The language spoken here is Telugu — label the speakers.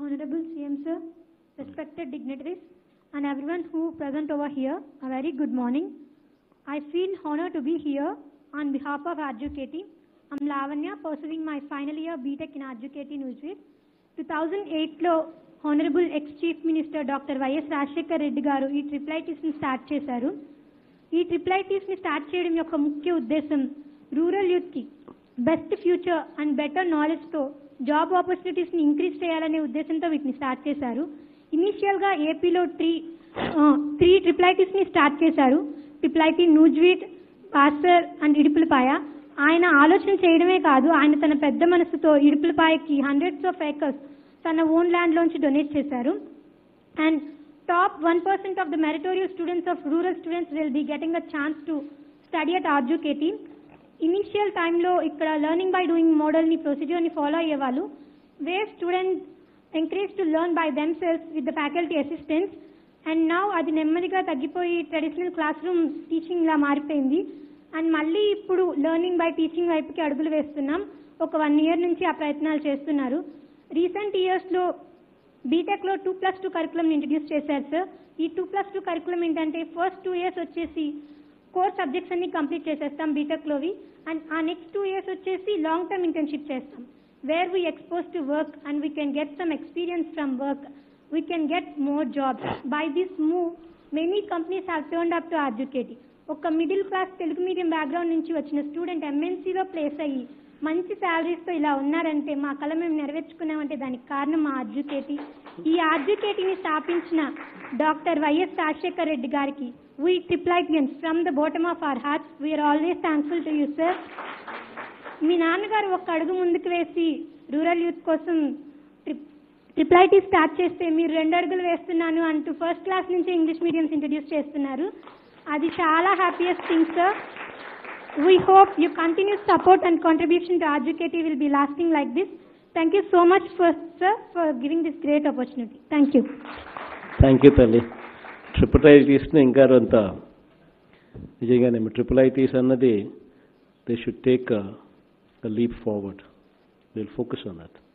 Speaker 1: Honorable CM Sir, respected dignitaries, and everyone who present over here, a very good morning. I feel honored to be here on behalf of Adjucati. I'm Lavanya, pursuing my final year BTech in Adjucati Newsweek. 2008లో honourable ex chief minister doctor YS Rajasekhar Reddy garu ఈ ట్రిప్లైటిస్ని స్టార్ట్ చేశారు ఈ ట్రిప్లైటిస్ని స్టార్ట్ చేయడం యొక్క ముఖ్య ఉద్దేశం రూరల్ యూత్కి బెస్ట్ ఫ్యూచర్ అండ్ బెటర్ నాలెడ్జ్తో జాబ్ ఆపర్చునిటీస్ని ఇంక్రీజ్ చేయాలనే ఉద్దేశంతో వీటిని స్టార్ట్ చేశారు ఇనీషియల్గా ఏపీలో త్రీ త్రీ ట్రిప్లైటిస్ని స్టార్ట్ చేశారు ట్రిప్లైటీ నూజ్వీట్ పాస్టర్ అండ్ ఇడుపులపాయ ఆయన ఆలోచన చేయడమే కాదు ఆయన తన పెద్ద మనసుతో ఇడుపులపాయకి హండ్రెడ్స్ ఆఫ్ ఏకర్స్ తన ఓన్ ల్యాండ్లోంచి డొనేట్ చేశారు and top one percent of the meritorial students of rural students will be getting a chance to study at RGUKT initial టైంలో ఇక్కడ లెర్నింగ్ బై డూయింగ్ మోడల్ని ప్రొసీజర్ని ఫాలో అయ్యేవాళ్ళు we student encourage to learn by themselves with the faculty assistants and now అది నెమ్మదిగా తగ్గిపోయి ట్రెడిషనల్ క్లాస్ రూమ్ టీచింగ్లా మారిపోయింది అండ్ మళ్ళీ ఇప్పుడు లెర్నింగ్ బై టీచింగ్ వైపుకి అడుగులు వేస్తున్నాం ఒక వన్ ఇయర్ నుంచి ఆ ప్రయత్నాలు చేస్తున్నారు రీసెంట్ ఇయర్స్లో బీటెక్లో two plus two curriculum introduce చేశారు సార్ ఈ టూ ప్లస్ టూ కరికులం ఏంటంటే ఫస్ట్ టూ ఇయర్స్ వచ్చేసి కోర్ సబ్జెక్ట్స్ అన్ని కంప్లీట్ చేసేస్తాం బీటెక్లోవి అండ్ ఆ నెక్స్ట్ టూ ఇయర్స్ వచ్చేసి లాంగ్ టర్మ్ ఇంటర్న్షిప్ చేస్తాం where we expose to work and we can get some experience from work we can get more jobs by this move many companies have turn up to educative ఒక middle class Telugu medium background నుంచి వచ్చిన స్టూడెంట్ ఎంఎన్సీలో ప్లేస్ అయ్యి మంచి శాలరీస్తో ఇలా ఉన్నారంటే మా కళ మేము నెరవేర్చుకున్నామంటే దానికి కారణం మా అడ్యుకేటి ఈ అడ్యుకేటిని స్థాపించిన డాక్టర్ వైఎస్ రాజశేఖర్ రెడ్డి గారికి వీ ట్రిప్లైటియన్స్ from the bottom of our hearts we are always thankful to you sir మీ నాన్నగారు ఒక్క అడుగు ముందుకు వేసి రూరల్ యూత్ కోసం ట్రిప్ ట్రిప్లైటీ స్టార్ట్ చేస్తే మీరు రెండు అడుగులు వేస్తున్నాను అంటూ ఫస్ట్ క్లాస్ నుంచి ఇంగ్లీష్ మీడియంస్ ఇంట్రడ్యూస్ చేస్తున్నారు అది చాలా happiest thing sir we hope you continue support and contribution to educative will be lasting like this thank you so much for sir for giving this great opportunity thank you
Speaker 2: thank you తల్లి ట్రిపుల్ ఐటీస్ని ఇంకా అంత నిజంగానే ట్రిపుల్ ఐటీస్ అన్నది they should take leap forward will focus on that